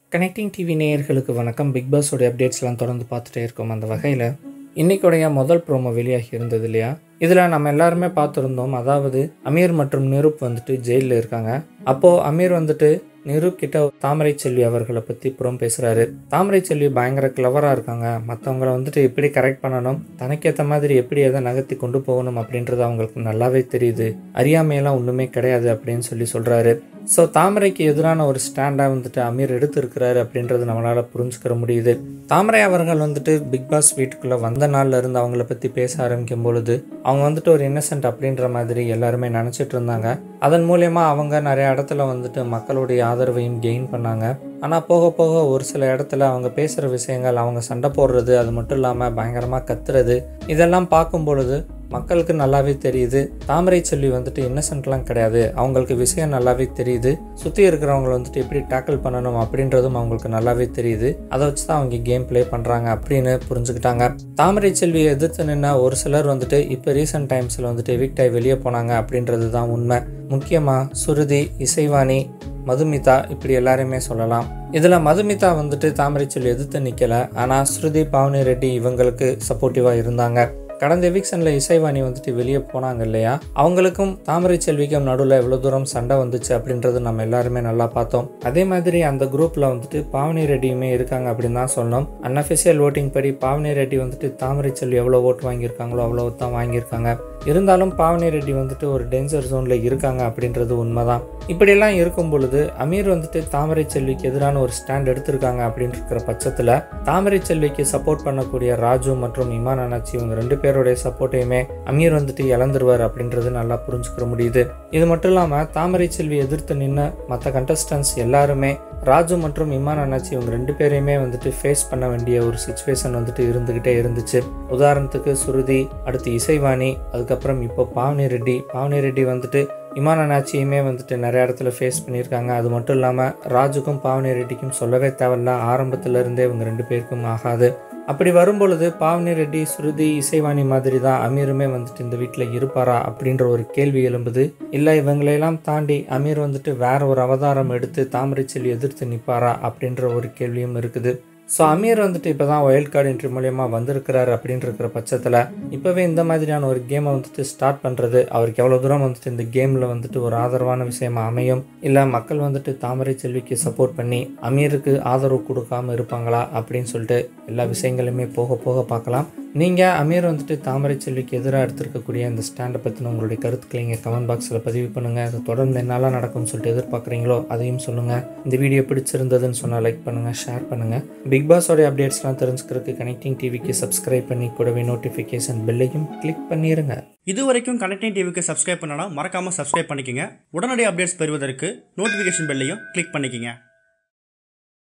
connecting TV நேயர்களுக்கு வணக்கம் big பாஸோடைய அப்டேட்ஸ்லாம் தொடர்ந்து பார்த்துட்டே இருக்கோம் அந்த வகையில் இன்னைக்குடைய முதல் ப்ரோமோ வெளியாகி இருந்தது இல்லையா இதில் நம்ம எல்லாருமே பார்த்துருந்தோம் அதாவது அமீர் மற்றும் நிருப் வந்துட்டு ஜெயிலில் இருக்காங்க அப்போது அமீர் வந்துட்டு நிருப் கிட்ட தாமரை செல்வி அவர்களை பற்றி புறம் பேசுகிறாரு தாமரை செல்வி பயங்கர கிளவராக இருக்காங்க மற்றவங்கள வந்துட்டு எப்படி கரெக்ட் பண்ணணும் தனக்கேற்ற மாதிரி எப்படி எதை நகர்த்தி கொண்டு போகணும் அப்படின்றது அவங்களுக்கு நல்லாவே தெரியுது அறியாமையெல்லாம் ஒன்றுமே கிடையாது அப்படின்னு சொல்லி சொல்கிறாரு ஸோ தாமரைக்கு எதிரான ஒரு ஸ்டாண்டாக வந்துட்டு அமீர் எடுத்திருக்கிறாரு அப்படின்றது நம்மளால் புரிஞ்சுக்கிற முடியுது தாமரை அவர்கள் வந்துட்டு பிக் பாஸ் வீட்டுக்குள்ளே வந்த நாள்ல இருந்து அவங்கள பற்றி பேச ஆரம்பிக்கும் பொழுது அவங்க வந்துட்டு ஒரு இன்னசென்ட் அப்படின்ற மாதிரி எல்லாருமே நினச்சிட்டு இருந்தாங்க அதன் மூலயமா அவங்க நிறைய இடத்துல வந்துட்டு மக்களுடைய ஆதரவையும் கெயின் பண்ணாங்க ஆனால் போக போக ஒரு சில இடத்துல அவங்க பேசுகிற விஷயங்கள் அவங்க சண்டை போடுறது அது மட்டும் இல்லாமல் பயங்கரமாக கத்துறது இதெல்லாம் பார்க்கும் பொழுது மக்களுக்கு நல்லாவே தெரியுது தாமரை செல்வி வந்துட்டு இன்னசென்ட்லாம் கிடையாது அவங்களுக்கு விஷயம் நல்லாவே தெரியுது சுற்றி இருக்கிறவங்கள வந்துட்டு எப்படி டேக்கிள் பண்ணணும் அப்படின்றதும் அவங்களுக்கு நல்லாவே தெரியுது அதை வச்சு தான் அவங்க கேம் ப்ளே பண்ணுறாங்க அப்படின்னு புரிஞ்சுக்கிட்டாங்க தாமரை செல்வியை எதிர்த்து நின்ன ஒரு சிலர் வந்துட்டு இப்போ ரீசெண்ட் டைம்ஸில் வந்துட்டு எவிக்ட் ஆகி வெளியே போனாங்க அப்படின்றது தான் உண்மை முக்கியமாக சுருதி இசைவாணி மதுமிதா இப்படி எல்லாரையுமே சொல்லலாம் இதில் மதுமிதா வந்துட்டு தாமரை செல்வி எதிர்த்து நிற்கலை ஆனால் ஸ்ருதி பாவனி ரெட்டி இவங்களுக்கு சப்போர்ட்டிவாக இருந்தாங்க கடந்த எவிக்ஷனில் இசைவாணி வந்துட்டு வெளியே போனாங்க இல்லையா அவங்களுக்கும் தாமரை செல்விக்கும் நடுவில் எவ்வளோ தூரம் சண்டை வந்துச்சு அப்படின்றது நம்ம எல்லாருமே நல்லா பார்த்தோம் அதே மாதிரி அந்த குரூப்பில் வந்துட்டு பாவனி ரெட்டியுமே இருக்காங்க அப்படின்னு தான் சொன்னோம் அன்அஃபிஷியல் ஓட்டிங் படி பாவனி ரெட்டி வந்துட்டு தாமரை செல்வி எவ்வளோ ஓட்டு வாங்கியிருக்காங்களோ அவ்வளோ தான் வாங்கியிருக்காங்க இருந்தாலும் பாவனி ரெட்டி வந்துட்டு ஒரு டேஞ்சர் ஜோனில் இருக்காங்க அப்படின்றது உண்மைதான் இப்படியெல்லாம் இருக்கும் பொழுது அமீர் வந்துட்டு தாமரை செல்விக்கு எதிரான ஒரு ஸ்டாண்ட் எடுத்திருக்காங்க அப்படின்னு இருக்கிற பட்சத்தில் தாமரை செல்விக்கு சப்போர்ட் பண்ணக்கூடிய ராஜு மற்றும் இமான் அண்ணாச்சி இவங்க ரெண்டு பேருடைய சப்போர்ட்டையுமே அமீர் வந்துட்டு இழந்துருவார் அப்படின்றது நல்லா புரிஞ்சுக்கிற முடியுது இது மட்டும் இல்லாமல் தாமரை செல்வி எதிர்த்து நின்ன மற்ற கண்டஸ்டன்ஸ் எல்லாருமே ராஜு மற்றும் இமான் அண்ணாச்சி இவங்க ரெண்டு பேரையுமே வந்துட்டு ஃபேஸ் பண்ண வேண்டிய ஒரு சுச்சுவேஷன் வந்துட்டு இருந்துக்கிட்டே இருந்துச்சு உதாரணத்துக்கு சுருதி அடுத்து இசைவாணி அதுக்கப்புறம் இப்போ பாவனி ரெட்டி பாவனி ரெட்டி வந்துட்டு இமான் அண்ணாச்சியுமே வந்துட்டு நிறைய இடத்துல ஃபேஸ் பண்ணியிருக்காங்க அது மட்டும் இல்லாமல் ராஜுக்கும் பாவனி ரெட்டிக்கும் சொல்லவே தேவையில்ல ஆரம்பத்துல இருந்தே இவங்க ரெண்டு பேருக்கும் ஆகாது அப்படி வரும்பொழுது பாவனி ரெட்டி ஸ்ருதி இசைவாணி மாதிரி தான் அமீருமே வந்துட்டு இந்த வீட்டில் இருப்பாரா அப்படின்ற ஒரு கேள்வி எழும்புது இல்லை இவங்களையெல்லாம் தாண்டி அமீர் வந்துட்டு வேற ஒரு அவதாரம் எடுத்து தாமரை செல்வி எதிர்த்து நிற்பாரா அப்படின்ற ஒரு கேள்வியும் இருக்குது ஸோ அமீர் வந்துட்டு இப்போ தான் ஒயல்ட் கார்டு என்ட்ரி மூலயமா வந்திருக்கிறாரு அப்படின்னு இருக்கிற பட்சத்தில் இப்போவே இந்த மாதிரியான ஒரு கேமை வந்துட்டு ஸ்டார்ட் பண்ணுறது அவருக்கு எவ்வளோ தூரம் வந்துட்டு இந்த கேமில் வந்துட்டு ஒரு ஆதரவான விஷயமா அமையும் இல்லை மக்கள் வந்துட்டு தாமரை செல்விக்கு சப்போர்ட் பண்ணி அமீருக்கு ஆதரவு கொடுக்காம இருப்பாங்களா அப்படின்னு சொல்லிட்டு எல்லா விஷயங்களுமே போக போக பார்க்கலாம் நீங்கள் அமீர் வந்துட்டு தாமரை செல்விக்கு எதிராக எடுத்திருக்கக்கூடிய இந்த ஸ்டாண்டை பற்றின உங்களுடைய கருத்துக்களை இங்கே கமெண்ட் பாக்ஸில் பதிவு பண்ணுங்கள் அது தொடர்ந்து என்னெல்லாம் நடக்கும்னு சொல்லிட்டு எதிர்பார்க்குறீங்களோ அதையும் சொல்லுங்கள் இந்த வீடியோ பிடிச்சிருந்ததுன்னு சொன்னால் லைக் பண்ணுங்கள் ஷேர் பண்ணுங்கள் பிக் பாஸோடைய அப்டேட்ஸ்லாம் தெரிஞ்சுக்கிறதுக்கு கனெக்டிங் டிவிக்கு சப்ஸ்கிரைப் பண்ணி கூடவே நோட்டிஃபிகேஷன் பெல்லையும் கிளிக் பண்ணிடுங்க இது வரைக்கும் கனெக்டிங் டிவிக்கு சப்ஸ்கிரைப் பண்ணனா மறக்காமல் சப்ஸ்கிரைப் பண்ணிக்கங்க உடனடி அப்டேட்ஸ் பெறுவதற்கு நோட்டிஃபிகேஷன் பெல்லையும் கிளிக் பண்ணிக்கங்க